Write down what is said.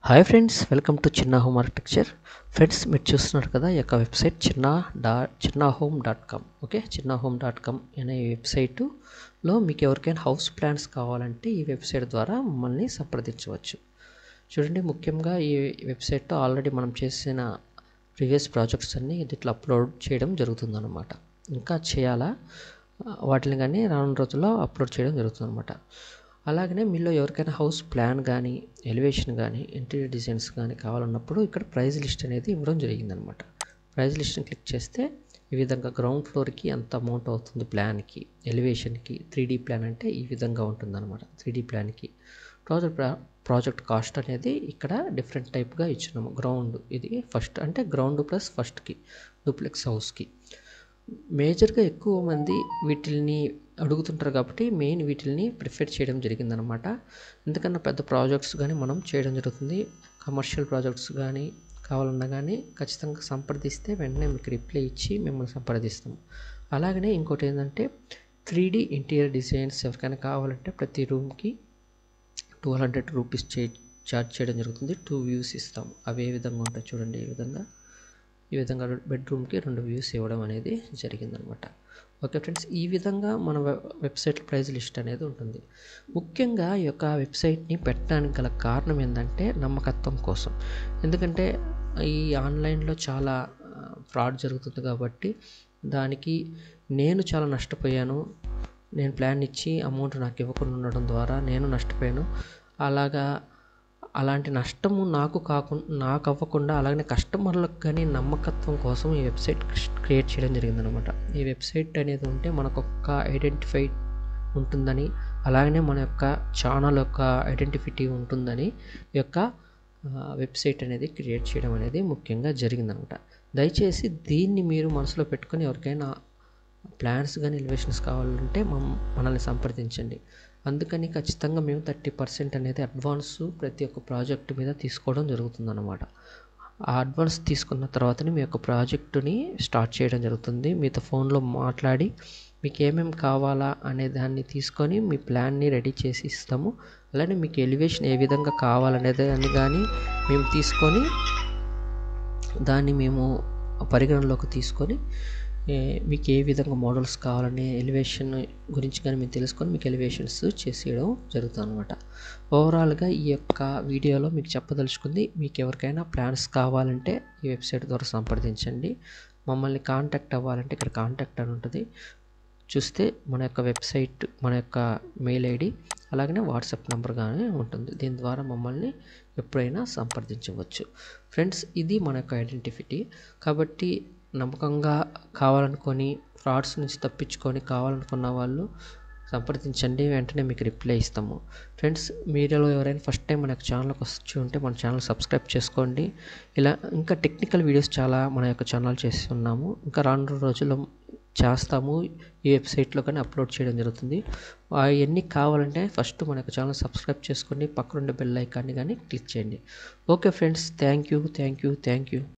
hi friends welcome to Chinna home architecture friends మీరు చూస్తున్నారు కదా ఈ యొక్క వెబ్సైట్ చిన్న డా Chinna home dot com okay Chinna home dot com అనే వెబ్సైటులో మీకు ఎవరికైనా హౌస్ ప్లాన్స్ కావాలంటే ఈ వెబ్సైట్ ద్వారా మమ్మల్ని సంప్రదించవచ్చు చూడండి ముఖ్యంగా ఈ వెబ్సైట్లో ఆల్రెడీ మనం చేసిన ప్రీవియస్ ప్రాజెక్ట్స్ అన్నీ దీంట్లో అప్లోడ్ చేయడం జరుగుతుందన్నమాట ఇంకా చేయాలా వాటిని కానీ రానున్న రోజుల్లో అప్లోడ్ చేయడం జరుగుతుందన్నమాట అలాగనే మీలో ఎవరికైనా హౌస్ ప్లాన్ కానీ ఎలివేషన్ కానీ ఇంటీరియర్ డిజైన్స్ కానీ కావాలన్నప్పుడు ఇక్కడ ప్రైజ్ లిస్ట్ అనేది ఇవ్వడం జరిగిందనమాట ప్రైజ్ లిస్ట్ని క్లిక్ చేస్తే ఈ విధంగా గ్రౌండ్ ఫ్లోర్కి ఎంత అమౌంట్ అవుతుంది ప్లాన్కి ఎలివేషన్కి త్రీ డీ ప్లాన్ అంటే ఈ విధంగా ఉంటుందన్నమాట త్రీ డీ ప్లాన్కి ప్రాజెక్ట్ ప్రాజెక్ట్ కాస్ట్ అనేది ఇక్కడ డిఫరెంట్ టైప్గా ఇచ్చినాము గ్రౌండ్ ఇది ఫస్ట్ అంటే గ్రౌండ్ ప్లస్ ఫస్ట్కి డూప్లెక్స్ హౌస్కి మేజర్గా ఎక్కువ మంది వీటిని అడుగుతుంటారు కాబట్టి మెయిన్ వీటిని ప్రిఫర్ చేయడం జరిగిందనమాట ఎందుకన్నా పెద్ద ప్రాజెక్ట్స్ కానీ మనం చేయడం జరుగుతుంది కమర్షియల్ ప్రాజెక్ట్స్ కానీ కావాలన్నా కానీ ఖచ్చితంగా సంప్రదిస్తే వెంటనే మీకు రిప్లై ఇచ్చి మిమ్మల్ని సంప్రదిస్తాం అలాగనే ఇంకోటి ఏంటంటే త్రీ డీ ఇంటీరియర్ డిజైన్స్ ఎవరికైనా కావాలంటే ప్రతి రూమ్కి టూ హండ్రెడ్ రూపీస్ చే చార్జ్ చేయడం జరుగుతుంది టూ వ్యూస్ ఇస్తాం అవి ఏ విధంగా ఉంటాయి చూడండి ఈ విధంగా ఈ విధంగా బెడ్రూమ్కి రెండు వ్యూస్ ఇవ్వడం అనేది జరిగిందనమాట ఓకే ఫ్రెండ్స్ ఈ విధంగా మన వెబ్సైట్ ప్రైస్ లిస్ట్ అనేది ఉంటుంది ముఖ్యంగా ఈ యొక్క వెబ్సైట్ని పెట్టడానికి గల కారణం ఏంటంటే నమ్మకత్వం కోసం ఎందుకంటే ఈ ఆన్లైన్లో చాలా ఫ్రాడ్ జరుగుతుంది కాబట్టి దానికి నేను చాలా నష్టపోయాను నేను ప్లాన్ ఇచ్చి అమౌంట్ నాకు ఇవ్వకుండా ఉండడం ద్వారా నేను నష్టపోయాను అలాగా అలాంటి నష్టము నాకు కాకుండా నాకు అవ్వకుండా అలాగనే కస్టమర్లకు కానీ నమ్మకత్వం కోసం ఈ వెబ్సైట్ క్రియేట్ చేయడం జరిగిందనమాట ఈ వెబ్సైట్ అనేది ఉంటే మనకు ఒక ఐడెంటిఫై ఉంటుందని అలాగనే మన యొక్క ఛానల్ యొక్క ఐడెంటిఫిటీ ఉంటుందని ఈ యొక్క వెబ్సైట్ అనేది క్రియేట్ చేయడం అనేది ముఖ్యంగా జరిగిందనమాట దయచేసి దీన్ని మీరు మనసులో పెట్టుకొని ఎవరికైనా ప్లాన్స్ కానీ ఎలివేషన్స్ కావాలంటే మనల్ని సంప్రదించండి అందుకని ఖచ్చితంగా మేము థర్టీ పర్సెంట్ అనేది అడ్వాన్స్ ప్రతి ఒక్క ప్రాజెక్ట్ మీద తీసుకోవడం జరుగుతుందన్నమాట ఆ అడ్వాన్స్ తీసుకున్న తర్వాతనే మీ యొక్క ప్రాజెక్టుని స్టార్ట్ చేయడం జరుగుతుంది మీతో ఫోన్లో మాట్లాడి మీకు ఏమేమి కావాలా అనే దాన్ని తీసుకొని మీ ప్లాన్ని రెడీ చేసి ఇస్తాము అలానే మీకు ఎలివేషన్ ఏ విధంగా కావాలనే దాన్ని కానీ మేము తీసుకొని దాన్ని మేము పరిగణనలోకి తీసుకొని మీకు ఏ విధంగా మోడల్స్ కావాలని ఎలివేషన్ గురించి కానీ మీరు తెలుసుకొని మీకు ఎలివేషన్స్ చేసేయడం జరుగుతుంది అనమాట ఓవరాల్గా ఈ యొక్క వీడియోలో మీకు చెప్పదలుచుకుంది మీకు ఎవరికైనా ప్లాన్స్ కావాలంటే ఈ వెబ్సైట్ ద్వారా సంప్రదించండి మమ్మల్ని కాంటాక్ట్ అవ్వాలంటే ఇక్కడ కాంటాక్ట్ అని ఉంటుంది చూస్తే మన యొక్క వెబ్సైట్ మన యొక్క మెయిల్ ఐడి అలాగనే వాట్సాప్ నెంబర్ కానీ ఉంటుంది దీని ద్వారా మమ్మల్ని ఎప్పుడైనా సంప్రదించవచ్చు ఫ్రెండ్స్ ఇది మన యొక్క ఐడెంటిఫిటీ కాబట్టి నమ్మకంగా కావాలనుకొని ఫ్రాడ్స్ నుంచి తప్పించుకొని కావాలనుకున్న వాళ్ళు సంప్రదించండి వెంటనే మీకు రిప్లై ఇస్తాము ఫ్రెండ్స్ మీలో ఎవరైనా ఫస్ట్ టైం మన యొక్క ఛానల్కి వచ్చి ఉంటే మన ఛానల్ సబ్స్క్రైబ్ చేసుకోండి ఇలా ఇంకా టెక్నికల్ వీడియోస్ చాలా మన యొక్క ఛానల్ చేసి ఉన్నాము ఇంకా రాను రోజుల్లో చేస్తాము ఈ వెబ్సైట్లో కానీ అప్లోడ్ చేయడం జరుగుతుంది అవన్నీ కావాలంటే ఫస్ట్ మన యొక్క ఛానల్ సబ్స్క్రైబ్ చేసుకోండి పక్కనుండే బెల్ ఐకాన్ని కానీ క్లిక్ చేయండి okay friends thank you thank you thank you